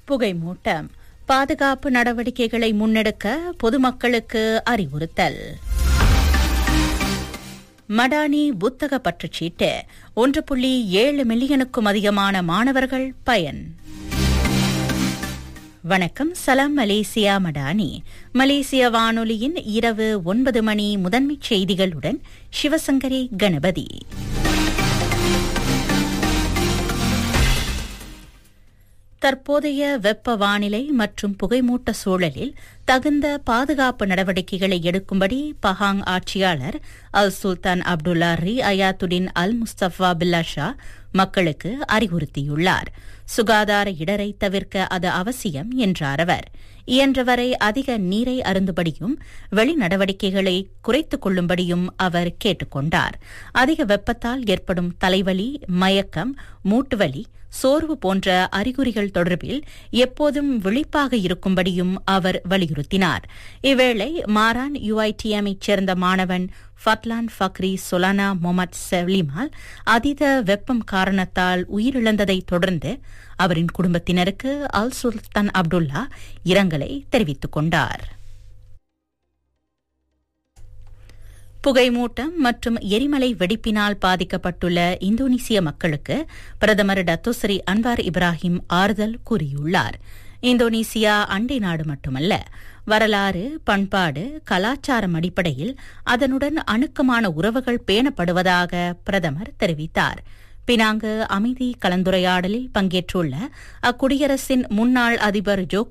புகைமூட்டம் பாதுகாப்பு நடவடிக்கைகளை முன்னெடுக்க பொதுமக்களுக்கு அறிவுறுத்தல் மடானி புத்தக பற்றுச்சீட்டு ஒன்று புள்ளி ஏழு மில்லியனுக்கும் அதிகமான மாணவர்கள் பயன் வணக்கம் சலாம் மலேசியா மடானி மலேசிய வானொலியின் இரவு ஒன்பது மணி முதன்மைச் செய்திகளுடன் சிவசங்கரி கணபதி தற்போதைய வெப்ப வானிலை மற்றும் புகைமூட்ட சூழலில் தகுந்த பாதுகாப்பு நடவடிக்கைகளை எடுக்கும்படி பஹாங் ஆட்சியாளர் அல் சுல்தான் அப்துல்லா ரி அயாத்துடின் அல் முஸ்தபா பில்லா ஷா மக்களுக்கு அறிவுறுத்தியுள்ளார் சுகாதார இடரை தவிர்க்க அது அவசியம் என்றார் அவர் இயன்றவரை அதிக நீரை அருந்துபடியும் வெளி நடவடிக்கைகளை குறைத்துக் கொள்ளும்படியும் அவர் கேட்டுக் கொண்டார் அதிக வெப்பத்தால் ஏற்படும் தலைவலி மயக்கம் மூட்டுவலி சோர்வு போன்ற அறிகுறிகள் தொடர்பில் எப்போதும் விழிப்பாக இருக்கும்படியும் அவர் வலியுறுத்தினார் இவ்வேளை மாரான் யுஐடிஎம்ஐச் சேர்ந்த மாணவன் ஃபட்லான் ஃபக்ரி சொலானா மொமட் செவ்லிமால் அதீத வெப்பம் காரணத்தால் உயிரிழந்ததைத் தொடர்ந்து அவரின் குடும்பத்தினருக்கு அல் சுல்தான் அப்துல்லா இரங்கலை தெரிவித்துக் கொண்டார் புகைமூட்டம் மற்றும் எரிமலை வெடிப்பினால் பாதிக்கப்பட்டுள்ள இந்தோனேசிய மக்களுக்கு பிரதமர் டத்துஸ்ரீ அன்வார் இப்ராஹிம் ஆறுதல் கூறியுள்ளார் இந்தோனேசியா அண்டை நாடு மட்டுமல்ல வரலாறு பண்பாடு கலாச்சாரம் அடிப்படையில் அதனுடன் அணுக்கமான உறவுகள் பேணப்படுவதாக பிரதமர் தெரிவித்தார் பினாங்கு அமைதி கலந்துரையாடலில் பங்கேற்றுள்ள அக்குடியரசின் முன்னாள் அதிபர் ஜோக்